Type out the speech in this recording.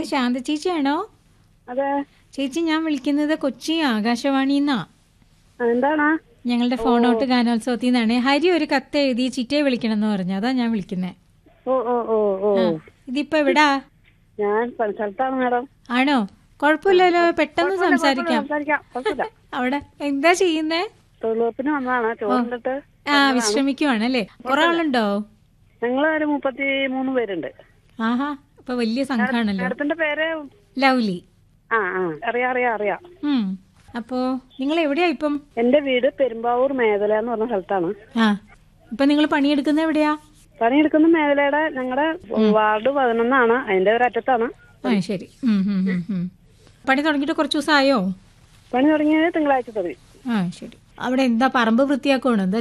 ശാന്ത ചേച്ചിയാണോ അതെ ചേച്ചി ഞാൻ വിളിക്കുന്നത് കൊച്ചി ആകാശവാണിന്നാ ആ, എന്താണ് ഞങ്ങളുടെ ഫോൺ ഔട്ട് ഗാനോത്സവത്തിൽ നിന്നാണ് ഹരി ഒരു കത്ത് എഴുതി ചിറ്റയെ വിളിക്കണം എന്ന് പറഞ്ഞു അതാ ഞാൻ വിളിക്കുന്നത് ഓ ഓ ഓ ഓ ഇതിപ്പോ എവിടാ ഞാൻ പ- സ്ഥലത്താണ് മാഡം ആണോ കുഴപ്പമില്ലല്ലോ പെട്ടെന്ന് സംസാരിക്കാം സംസാരിക്കാം കുഴപ്പമില്ല അവിടെ എന്താ ചെയ്യുന്നേ തൊഴിലുറപ്പിന് വന്നതാണ് ചോറിന്നിട്ട് ആ വിശ്രമിക്കുവാണല്ലേ കുറെ ആളുണ്ടോ ഞങ്ങൾ ഒരു മുപ്പത്തി മൂന്ന് പേരുണ്ട് ആഹാ അപ്പൊ വലിയ സംഘാണല്ലോ മാഡത്തിന്റെ പേര് ലവ്ലി ആ ആ അറിയാം അറിയാം അറിയാം ഉം അപ്പോ നിങ്ങൾ എവിടെയാ ഇപ്പം എന്റെ വീട് പെരുമ്പാവൂർ മേഖല എന്ന് പറഞ്ഞ സ്ഥലത്താണ് ആ ഇപ്പൊ നിങ്ങൾ പണിയെടുക്കുന്നത് എവിടെയാ പണിയെടുക്കുന്ന മേഖലയുടെ ഞങ്ങളുടെ വാർഡ് പതിനൊന്നാണ് അതിന്റെ ഒരു അറ്റത്താണ് ആ ശരി ഉം, ഉം, ഉം, ഉം. പണി തുടങ്ങിയിട്ട് കുറച്ച് ദിവസമായോ പണി തുടങ്ങിയത് തിങ്കളാഴ്ച തുടങ്ങി ആ ശരി അവിടെ എന്താ പറമ്പ് വൃത്തിയാക്കണോ എന്താ